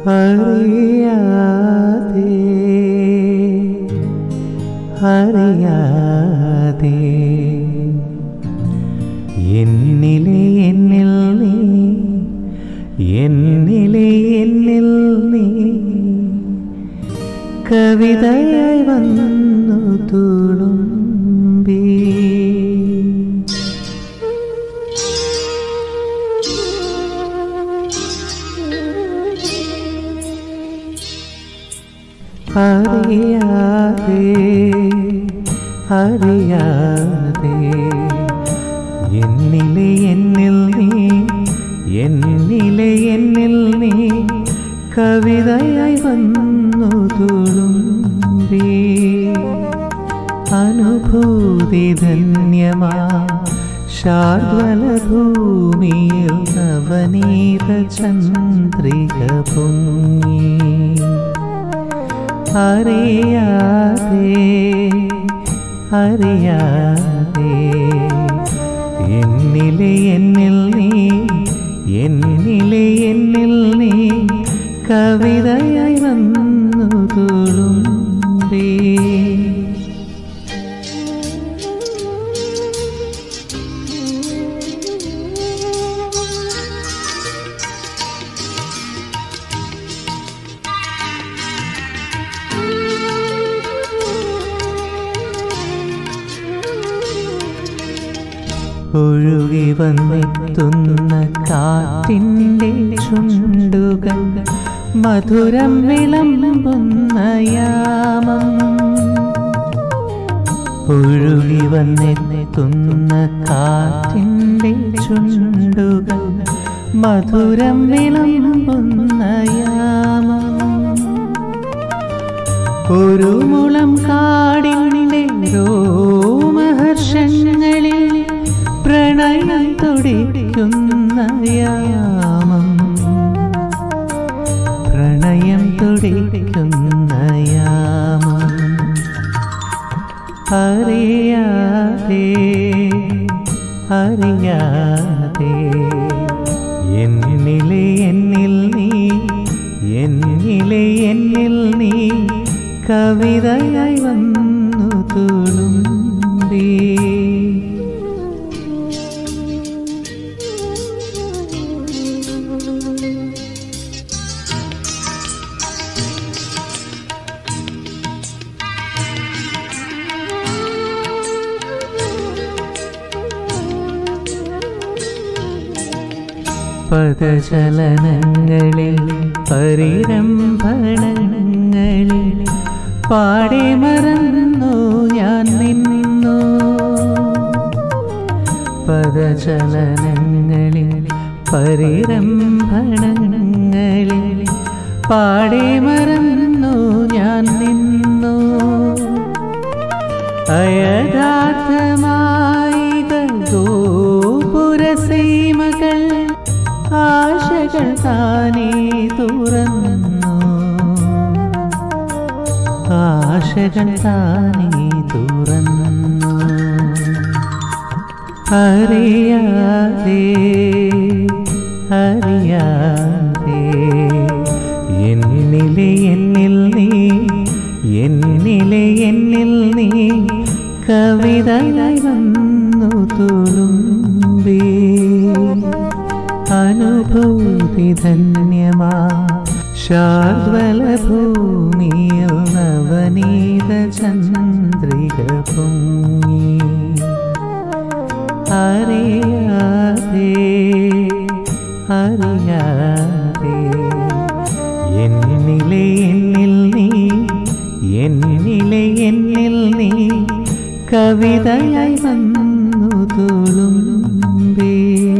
അറിയാതെ അറിയാതെ എന്നിലെ എന്നിൽ നീ എന്നിലെ എന്നിൽ നീ കവിതയായി വന്നു തുളുമ്പി അറിയാതെ അറിയാതെ എന്നിലെ എന്നിൽ നീ എന്നിലെ എന്നിൽ നീ കവിതയായി വന്നു തുളുമ്പി അനുഭൂതി ധന്യമാ ശാർവലഭൂമിയിൽ നവനീത ചന്ദ്രിക പൊങ്ങി അറിയാതെ അറിയാതെ എന്നിലെ എന്നിൽ നീ എന്നിലെ എന്നിൽ നീ കവിതയായി വന്നു തുളുമ്പി ഒഴുകി വന്നെത്തുന്ന കാറ്റിൻ്റെ ചുണ്ടുകൾ മധുരം വിളമ്പുന്ന യാമം ഒഴുകി വന്നെത്തുന്ന കാറ്റിൻ്റെ ചുണ്ടുകൾ മധുരം വിളമ്പുന്ന യാമം ഒരു മുളം കാടിൻ്റെ രോമഹർഷങ്ങളിൽ പ്രണയം തുടിക്കുന്ന യാമം പ്രണയം തുടിക്കുന്ന യാമം അറിയാതെ അറിയാതെ എന്നിലെ എന്നിൽ നീ എന്നിലെ എന്നിൽ നീ കവിതയായി വന്നു തുളുമ്പി പദചലനങ്ങളിൽ പരിരംഭണങ്ങളിൽ പാടെ മറന്നു ഞാൻ നിന്നു പദചലനങ്ങളിൽ പരിരംഭണങ്ങളിൽ പാടെ മറന്നു ഞാൻ നിന്നു അയഥാർത്ഥമായി ഗോപുരസീമകൾ ആശകൾ താനേ തുറന്നു ആശകൾ താനേ തുറന്നു അറിയാതെ അറിയാതെ എന്നിലെ എന്നിൽ നീ എന്നിലെ എന്നിൽ നീ കവിതയായി വന്നു തുളുമ്പി അനുഭൂതി ധന്യമാ ശാർവലഭൂമിയിൽ നവനീത ചന്ദ്രിക പൊങ്ങി അറിയാതെ അറിയാതെ എന്നിലെ എന്നിൽ നീ എന്നിലെ എന്നിൽ നീ കവിതയായി വന്നു തുളുമ്പേ